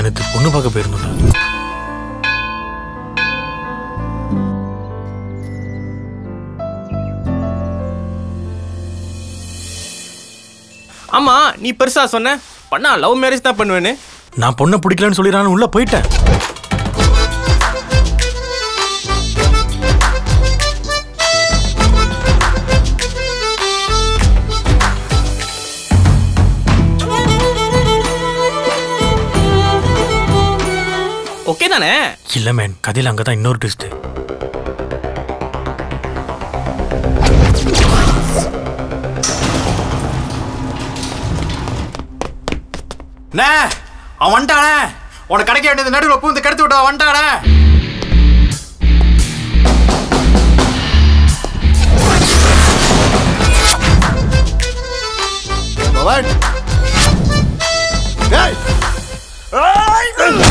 முந்தா நேத்து பொண்ணு பார்க்க போயிருந்தோம்டா ஆமா நீ பெருசா சொன்ன பண்ணா லவ் மேரேஜ் தான் பண்ணுவேன்னு நான் பொண்ணை பிடிக்கலன்னு சொல்லிடுறான்னு உள்ள போயிட்டேன் ஓகே தானே இல்ல மேன் கதையில அங்கதான் இன்னொரு ட்விஸ்ட் அண்ணே அவன் வந்துட்டானே உனக்கு கிடைக்க வேண்டியது நடுவில் பூந்து கெடுத்து விட்டா வந்துட்டானே பவன். ஏய். ஏய்.